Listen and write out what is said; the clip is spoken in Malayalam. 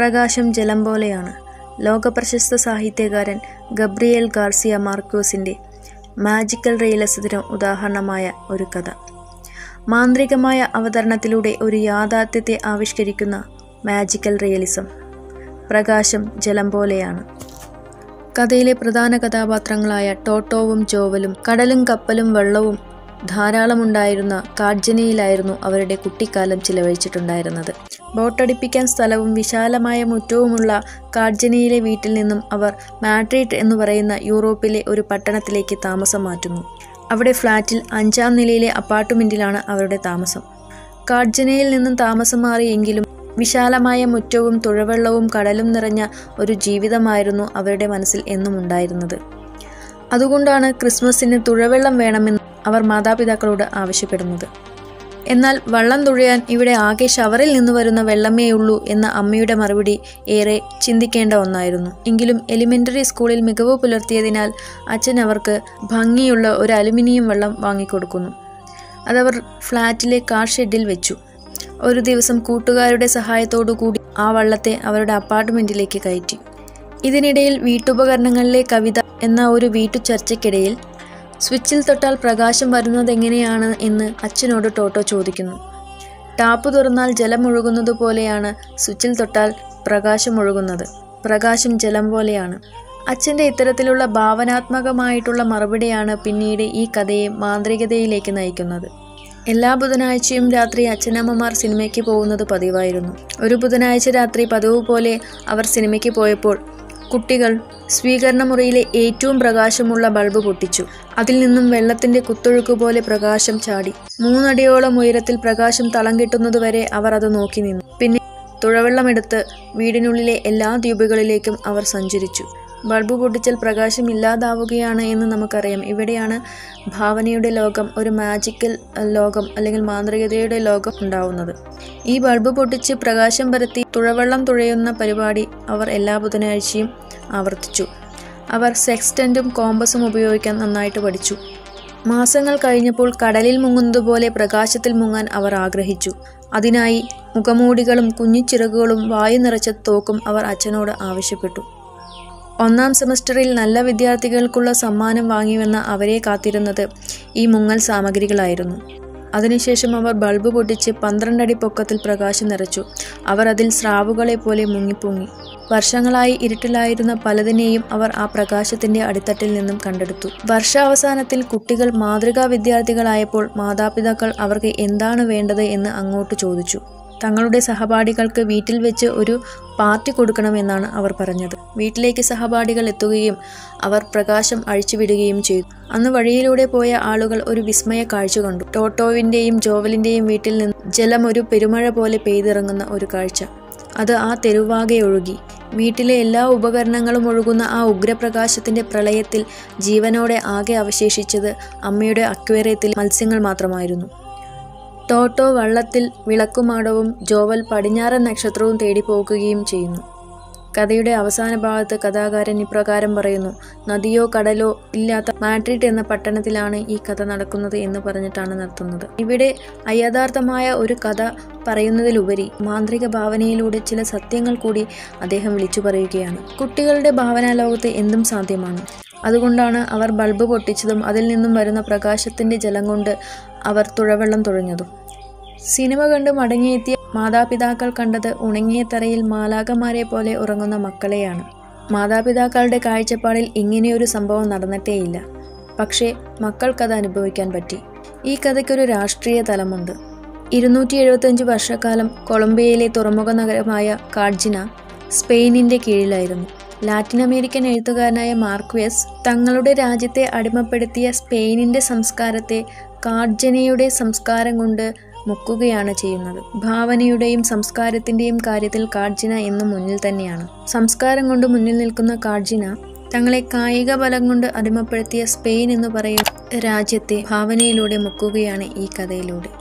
പ്രകാശം ജലം പോലെയാണ് ലോകപ്രശസ്ത സാഹിത്യകാരൻ ഗബ്രിയേൽ ഗാർസിയ മാർക്യൂസിൻ്റെ മാജിക്കൽ റിയലിസത്തിന് ഉദാഹരണമായ ഒരു കഥ മാന്ത്രികമായ അവതരണത്തിലൂടെ ഒരു യാഥാർത്ഥ്യത്തെ ആവിഷ്കരിക്കുന്ന മാജിക്കൽ റിയലിസം പ്രകാശം ജലം പോലെയാണ് കഥയിലെ പ്രധാന കഥാപാത്രങ്ങളായ ടോട്ടോവും ജോവലും കടലും കപ്പലും വെള്ളവും ധാരാളമുണ്ടായിരുന്ന കാഡ്ജനിയിലായിരുന്നു അവരുടെ കുട്ടിക്കാലം ചിലവഴിച്ചിട്ടുണ്ടായിരുന്നത് ബോട്ടടിപ്പിക്കാൻ സ്ഥലവും വിശാലമായ മുറ്റവുമുള്ള കാഡ്ജനിയിലെ വീട്ടിൽ നിന്നും അവർ മാഡ്രിഡ് എന്ന് പറയുന്ന യൂറോപ്പിലെ ഒരു പട്ടണത്തിലേക്ക് താമസം മാറ്റുന്നു അവിടെ ഫ്ലാറ്റിൽ അഞ്ചാം നിലയിലെ അപ്പാർട്ട്മെൻറ്റിലാണ് അവരുടെ താമസം കാഡ്ജനയിൽ നിന്നും താമസം മാറിയെങ്കിലും വിശാലമായ മുറ്റവും തുഴവെള്ളവും കടലും നിറഞ്ഞ ഒരു ജീവിതമായിരുന്നു അവരുടെ മനസ്സിൽ എന്നും ഉണ്ടായിരുന്നത് അതുകൊണ്ടാണ് ക്രിസ്മസിന് തുഴവെള്ളം വേണമെന്ന് അവർ മാതാപിതാക്കളോട് ആവശ്യപ്പെടുന്നത് എന്നാൽ വള്ളം തുഴയാൻ ഇവിടെ ആകെ ഷവറിൽ നിന്ന് വരുന്ന വെള്ളമേയുള്ളൂ എന്ന അമ്മയുടെ മറുപടി ഏറെ ചിന്തിക്കേണ്ട ഒന്നായിരുന്നു എങ്കിലും എലിമെൻ്ററി സ്കൂളിൽ മികവ് പുലർത്തിയതിനാൽ അച്ഛൻ അവർക്ക് ഭംഗിയുള്ള ഒരു അലുമിനിയം വെള്ളം വാങ്ങിക്കൊടുക്കുന്നു അതവർ ഫ്ലാറ്റിലെ കാർ ഷെഡിൽ വെച്ചു ഒരു ദിവസം കൂട്ടുകാരുടെ സഹായത്തോടു കൂടി ആ വള്ളത്തെ അവരുടെ അപ്പാർട്ട്മെൻറ്റിലേക്ക് കയറ്റി ഇതിനിടയിൽ വീട്ടുപകരണങ്ങളിലെ കവിത എന്ന ഒരു വീട്ടു ചർച്ചയ്ക്കിടയിൽ സ്വിച്ചിൽ തൊട്ടാൽ പ്രകാശം വരുന്നതെങ്ങനെയാണ് എന്ന് അച്ഛനോട് ടോട്ടോ ചോദിക്കുന്നു ടാപ്പ് തുറന്നാൽ ജലം ഒഴുകുന്നത് പോലെയാണ് സ്വിച്ചിൽ തൊട്ടാൽ പ്രകാശം ഒഴുകുന്നത് പ്രകാശം ജലം പോലെയാണ് അച്ഛൻ്റെ ഇത്തരത്തിലുള്ള ഭാവനാത്മകമായിട്ടുള്ള മറുപടിയാണ് പിന്നീട് ഈ കഥയെ മാന്ത്രികതയിലേക്ക് നയിക്കുന്നത് എല്ലാ ബുധനാഴ്ചയും രാത്രി അച്ഛനമ്മമാർ സിനിമയ്ക്ക് പോകുന്നത് പതിവായിരുന്നു ഒരു ബുധനാഴ്ച രാത്രി പതിവ് പോലെ അവർ സിനിമയ്ക്ക് പോയപ്പോൾ കുട്ടികൾ സ്വീകരണ മുറിയിലെ ഏറ്റവും പ്രകാശമുള്ള ബൾബ് പൊട്ടിച്ചു അതിൽ നിന്നും വെള്ളത്തിന്റെ കുത്തൊഴുക്ക് പോലെ പ്രകാശം ചാടി മൂന്നടിയോളം ഉയരത്തിൽ പ്രകാശം തളം കെട്ടുന്നതുവരെ അവർ അത് നോക്കി നിന്നു പിന്നെ തുഴവെള്ളമെടുത്ത് വീടിനുള്ളിലെ എല്ലാ ദ്വീപുകളിലേക്കും അവർ സഞ്ചരിച്ചു ബൾബ് പൊട്ടിച്ചാൽ പ്രകാശം ഇല്ലാതാവുകയാണ് എന്ന് നമുക്കറിയാം ഇവിടെയാണ് ഭാവനയുടെ ലോകം ഒരു മാജിക്കൽ ലോകം അല്ലെങ്കിൽ മാന്ത്രികതയുടെ ലോകം ഉണ്ടാവുന്നത് ഈ ബൾബ് പൊട്ടിച്ച് പ്രകാശം പരത്തി തുഴവെള്ളം തുഴയുന്ന പരിപാടി അവർ എല്ലാ ബുധനാഴ്ചയും ആവർത്തിച്ചു അവർ സെക്സ്റ്റൻറ്റും കോമ്പസും ഉപയോഗിക്കാൻ നന്നായിട്ട് പഠിച്ചു മാസങ്ങൾ കഴിഞ്ഞപ്പോൾ കടലിൽ മുങ്ങുന്നതുപോലെ പ്രകാശത്തിൽ മുങ്ങാൻ അവർ ആഗ്രഹിച്ചു അതിനായി മുഖമൂടികളും കുഞ്ഞിച്ചിറകുകളും വായു നിറച്ച തോക്കും അവർ അച്ഛനോട് ആവശ്യപ്പെട്ടു ഒന്നാം സെമസ്റ്ററിൽ നല്ല വിദ്യാർത്ഥികൾക്കുള്ള സമ്മാനം വാങ്ങിവെന്ന അവരെ കാത്തിരുന്നത് ഈ മുങ്ങൽ സാമഗ്രികളായിരുന്നു അതിനുശേഷം അവർ ബൾബ് പൊട്ടിച്ച് പന്ത്രണ്ടടി പൊക്കത്തിൽ പ്രകാശം നിറച്ചു അവർ അതിൽ സ്രാവുകളെ പോലെ മുങ്ങിപ്പൊങ്ങി വർഷങ്ങളായി ഇരുട്ടിലായിരുന്ന പലതിനെയും അവർ ആ പ്രകാശത്തിന്റെ അടിത്തട്ടിൽ നിന്നും കണ്ടെടുത്തു വർഷാവസാനത്തിൽ കുട്ടികൾ മാതൃകാ വിദ്യാർത്ഥികളായപ്പോൾ മാതാപിതാക്കൾ അവർക്ക് എന്താണ് വേണ്ടത് എന്ന് അങ്ങോട്ട് ചോദിച്ചു തങ്ങളുടെ സഹപാഠികൾക്ക് വീട്ടിൽ വെച്ച് ഒരു പാർട്ടി കൊടുക്കണമെന്നാണ് അവർ പറഞ്ഞത് വീട്ടിലേക്ക് സഹപാഠികൾ എത്തുകയും അവർ പ്രകാശം അഴിച്ചുവിടുകയും ചെയ്തു അന്ന് വഴിയിലൂടെ പോയ ആളുകൾ ഒരു വിസ്മയ കാഴ്ച കണ്ടു ടോട്ടോവിന്റെയും ജോവലിന്റെയും വീട്ടിൽ നിന്ന് ജലം ഒരു പെരുമഴ പോലെ പെയ്തിറങ്ങുന്ന ഒരു കാഴ്ച അത് ആ തെരുവാകെ ഒഴുകി വീട്ടിലെ എല്ലാ ഉപകരണങ്ങളും ഒഴുകുന്ന ആ ഉഗ്രപ്രകാശത്തിന്റെ പ്രളയത്തിൽ ജീവനോടെ ആകെ അവശേഷിച്ചത് അമ്മയുടെ അക്വേറിയത്തിൽ മത്സ്യങ്ങൾ മാത്രമായിരുന്നു ടോട്ടോ വള്ളത്തിൽ വിളക്കുമാടവും ജോവൽ പടിഞ്ഞാറൻ നക്ഷത്രവും തേടി പോകുകയും ചെയ്യുന്നു കഥയുടെ അവസാന ഭാഗത്ത് കഥാകാരൻ ഇപ്രകാരം പറയുന്നു നദിയോ കടലോ ഇല്ലാത്ത മാഡ്രിഡ് എന്ന പട്ടണത്തിലാണ് ഈ കഥ നടക്കുന്നത് എന്ന് പറഞ്ഞിട്ടാണ് നിർത്തുന്നത് ഇവിടെ അയഥാർത്ഥമായ ഒരു കഥ പറയുന്നതിലുപരി മാന്ത്രിക ഭാവനയിലൂടെ ചില സത്യങ്ങൾ കൂടി അദ്ദേഹം വിളിച്ചു പറയുകയാണ് കുട്ടികളുടെ ഭാവനാലോകത്ത് എന്തും സാധ്യമാണ് അതുകൊണ്ടാണ് അവർ ബൾബ് പൊട്ടിച്ചതും അതിൽ നിന്നും വരുന്ന പ്രകാശത്തിന്റെ ജലം കൊണ്ട് അവർ തുഴവെള്ളം തുഴഞ്ഞതും സിനിമ കണ്ട് മടങ്ങിയെത്തിയ മാതാപിതാക്കൾ കണ്ടത് ഉണങ്ങിയ തറയിൽ മാലാകമാരെ പോലെ ഉറങ്ങുന്ന മക്കളെയാണ് മാതാപിതാക്കളുടെ കാഴ്ചപ്പാടിൽ ഇങ്ങനെയൊരു സംഭവം നടന്നിട്ടേയില്ല പക്ഷേ മക്കൾക്കത് അനുഭവിക്കാൻ പറ്റി ഈ കഥയ്ക്കൊരു രാഷ്ട്രീയ തലമുണ്ട് ഇരുന്നൂറ്റി എഴുപത്തഞ്ച് വർഷക്കാലം കൊളംബിയയിലെ തുറമുഖ നഗരമായ കാഡ്ജിന സ്പെയിനിന്റെ കീഴിലായിരുന്നു ലാറ്റിൻ അമേരിക്കൻ എഴുത്തുകാരനായ മാർക്വേസ് തങ്ങളുടെ രാജ്യത്തെ അടിമപ്പെടുത്തിയ സ്പെയിനിന്റെ സംസ്കാരത്തെ കാഡ്ജനയുടെ സംസ്കാരം കൊണ്ട് മുക്കുകയാണ് ചെയ്യുന്നത് ഭാവനയുടെയും സംസ്കാരത്തിന്റെയും കാര്യത്തിൽ കാഡ്ജിന എന്നും മുന്നിൽ തന്നെയാണ് സംസ്കാരം കൊണ്ട് മുന്നിൽ നിൽക്കുന്ന കാഡ്ജിന തങ്ങളെ കായിക ബലം കൊണ്ട് അടിമപ്പെടുത്തിയ സ്പെയിൻ എന്ന് പറയുന്ന രാജ്യത്തെ ഭാവനയിലൂടെ മുക്കുകയാണ് ഈ കഥയിലൂടെ